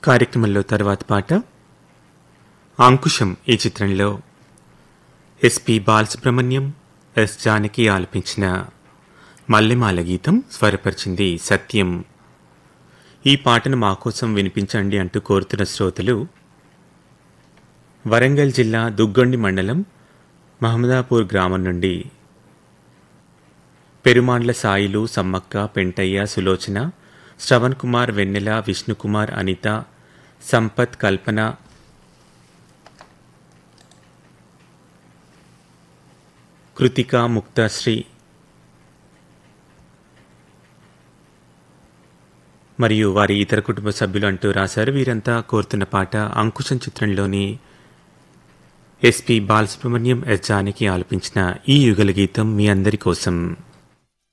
కార్యక్రమంలో తర్వాత పాట అంకుశం ఈ చిత్రంలో ఎస్పి బాలసుబ్రహ్మణ్యం ఎస్ జానకి ఆలపించిన మల్లెమాల గీతం స్వరపరిచింది సత్యం ఈ పాటను మా కోసం వినిపించండి అంటూ కోరుతున్న శ్రోతలు వరంగల్ జిల్లా దుగ్గొండి మండలం మహమ్మదాపూర్ గ్రామం నుండి పెరుమాండ్ల సాయిలు సమ్మక్క పెంటయ్య సులోచన శ్రవణ్ కుమార్ వెన్నెల విష్ణుకుమార్ అనిత సంపత్ కల్పన కృతిక ముక్తాశ్రీ మరియు వారి ఇతర కుటుంబ సభ్యులు అంటూ రాశారు వీరంతా కోరుతున్న పాట అంకుశం చిత్రంలోని ఎస్పి బాలసుబ్రహ్మణ్యం ఎస్ జానకి ఆలపించిన ఈ యుగల గీతం మీ అందరి కోసం